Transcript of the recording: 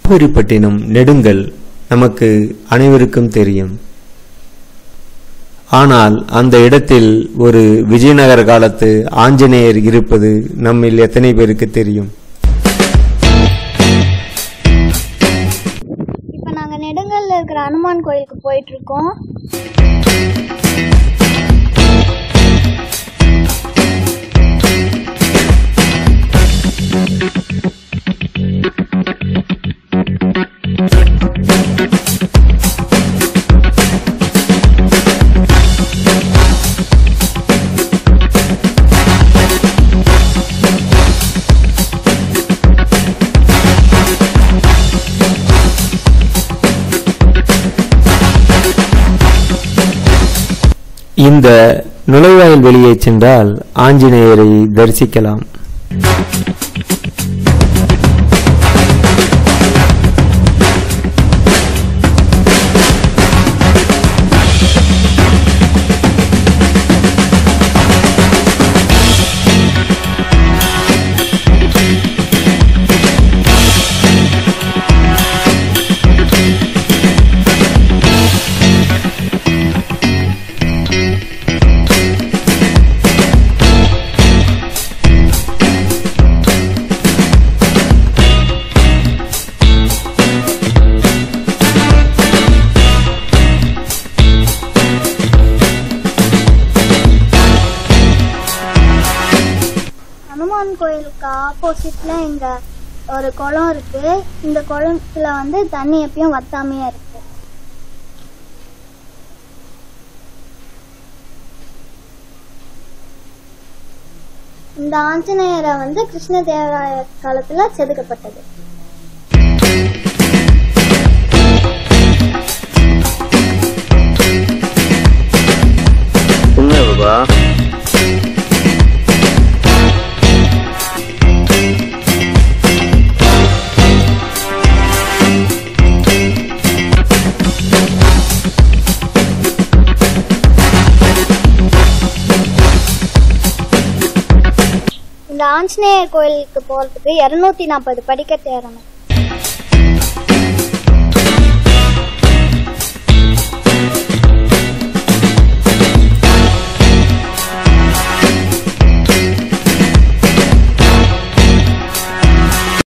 காவிரிப்பட்டினம் நெடுங்கல் நமக்கு அனைவருக்கும் தெரியும் ஆனால் அந்த இடத்தில் ஒரு விஜயநகர காலத்து ஆஞ்சநேயர் இருப்பது நம்மில் எத்தனை பேருக்கு தெரியும் இப்போ நாங்கள் நெடுங்கல்ல இருக்கிற அனுமான் கோயிலுக்கு போயிட்டு இருக்கோம் இந்த நுழைவாயில் வெளியே சென்றால் ஆஞ்சநேயரை தரிசிக்கலாம் அனுமான் கோயிலுக்கு ஆப்போசிட்ல இங்க ஒரு குளம் இருக்கு இந்த குளத்துல வந்து தண்ணி எப்பயும் வத்தாமையே இருக்கு இந்த ஆஞ்சநேயரை வந்து கிருஷ்ணதேவராய காலத்துல செதுக்கப்பட்டது உண்மை பாபா இந்த ஆஞ்சநேயர் கோயிலுக்கு போறதுக்கு இருநூத்தி நாற்பது படிக்கட்டு ஏறணும்